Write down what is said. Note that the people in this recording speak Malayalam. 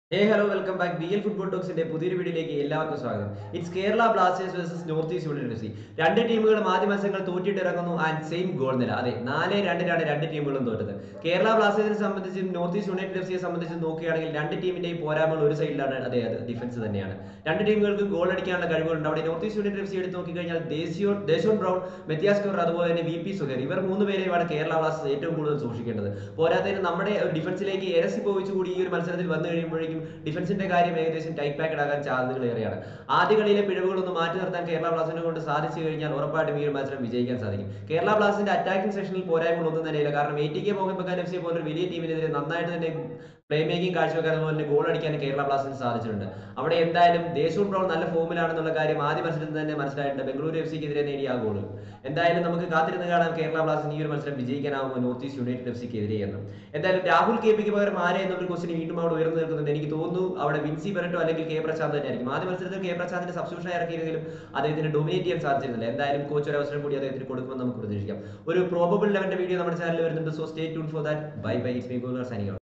ഹേ hello welcome back B L football ടോക്സിന്റെ പുതിയൊരു വീഡിയോയിലേക്ക് എല്ലാവർക്കും സ്വാഗതം it's Kerala Blasters versus North East university രണ്ട് ടീമുകളും ആദ്യ മത്സരങ്ങൾ തോറ്റിട്ട് ഇറങ്ങുന്നു ആൻഡ് സെയിം ഗോൾ നില അതെ നാല് രണ്ടിനാണ് രണ്ട് ടീമുകളും തോറ്റത് കേരള ബ്ലാസ്റ്റേഴ്സിനെ സംബന്ധിച്ചും നോർത്ത് ഈസ്റ്റ് യുണൈറ്റഡ് എഫ് സിയെ സംബന്ധിച്ചും നോക്കുകയാണെങ്കിൽ രണ്ട് ടീമിന്റെയും പോരായ്മകൾ ഒരു സൈഡിലാണ് അതെ അത് ഡിഫൻസ് തന്നെയാണ് രണ്ട് ടീമുകൾക്ക് ഗോൾ അടിക്കാനുള്ള കഴിവുകളുണ്ട് അവിടെ North East United F C എടുത്ത് നോക്കിക്കഴിഞ്ഞാൽ ദേശീയോ ദേശോൺ ബ്രൗൺ മെത്യാസ് കൗർ അതുപോലെ തന്നെ വി പി സുഗർ ഇവർ മൂന്ന് പേരെയുമാണ് കേരള ബ്ലാസ്റ്റേഴ്സ് ഏറ്റവും കൂടുതൽ സൂക്ഷിക്കേണ്ടത് പോരാത്തതിന് നമ്മുടെ ഡിഫൻസിലേക്ക് എരസി പോയിച്ചു കൂടി ഈ ഒരു മത്സരത്തിൽ വന്നു കഴിയുമ്പോഴേക്കും ഡിഫൻസിന്റെ കാര്യം ഏകദേശം ടൈറ്റ് പാക്കഡ് ആകാൻ സാധ്യതകൾ ഏറെയാണ് ആദ്യ കളിയിലെ പിഴവുകളൊന്ന് മാറ്റി നിർത്താൻ കേരള ബ്ലാസ്റ്റിനെ കൊണ്ട് സാധിച്ചു കഴിഞ്ഞാൽ ഉറപ്പായിട്ടും ഈ ഒരു മത്സരം വിജയിക്കാൻ സാധിക്കും കേരള ബ്ലാസ്റ്റിന്റെ അറ്റാക്കിംഗ് സെഷനിൽ പോരായ്മകൾ ഒന്നും തന്നെയില്ല കാരണം A T K Mohun Bagan F C പോലൊരു വലിയ ടീമിനെതിരെ നന്നായിട്ട് തന്നെ പ്ലേ മേക്കിംഗ് കാഴ്ചവെക്കാൻ അതുപോലെ തന്നെ ഗോൾ അടിക്കാൻ കേരള ബ്ലാസ്റ്റിന് സാധിച്ചിട്ടുണ്ട് അവിടെ എന്തായാലും ദേശൂർ ബ്രൗൺ നല്ല ഫോമിലാണെന്നുള്ള കാര്യം ആദ്യ മത്സരത്തിൽ തന്നെ മനസ്സിലായിട്ടുണ്ട് ബംഗളൂരു എഫ് സിക്കെതിരെ നേടിയ ആ ഗോൾ എന്തായാലും നമുക്ക് കാത്തിരുന്ന് കാണാം കേരള ബ്ലാസ്റ്റിന് ഈ ഒരു മത്സരം വിജയിക്കാനാവുമോ നോർത്ത് ഈസ്റ്റ് യുണൈറ്റഡ് എഫ് സിക്കെതിരെ എന്ന് എന്തായാലും രാഹുൽ കെ പിക്ക് പകരം ആരെ എന്നൊരു ക്വസ്റ്റിന് വീണ്ടും അവിടെ ഉയർന്നു നിൽക്കുന്നുണ്ട് എനിക്ക് തോന്നുന്നു അവിടെ വിൻസി ബെറട്ടോ അല്ലെങ്കിൽ കെ പ്രശാന്ത് തന്നെ ആയിരിക്കും ആദ്യ മത്സരത്തിൽ കെ പ്രശാന്തിന്റെ സബ്സ്റ്റിറ്റ്യൂഷൻ ഇറക്കിയെങ്കിലും അദ്ദേഹത്തിന് ഡൊമിനേറ്റ് ചെയ്യാൻ സാധിച്ചിരുന്നില്ല എന്തായാലും കോച്ച് ഒരു അവസരം കൂടി അദ്ദേഹത്തിന് കൊടുക്കുമെന്ന് നമുക്ക് പ്രതീക്ഷിക്കാം ഒരു പ്രോബബിൾ ലെവന്റെ വീഡിയോ നമ്മുടെ ചാനലിൽ വരുന്നുണ്ട് so stay tune for that bye bye it's me goaler signing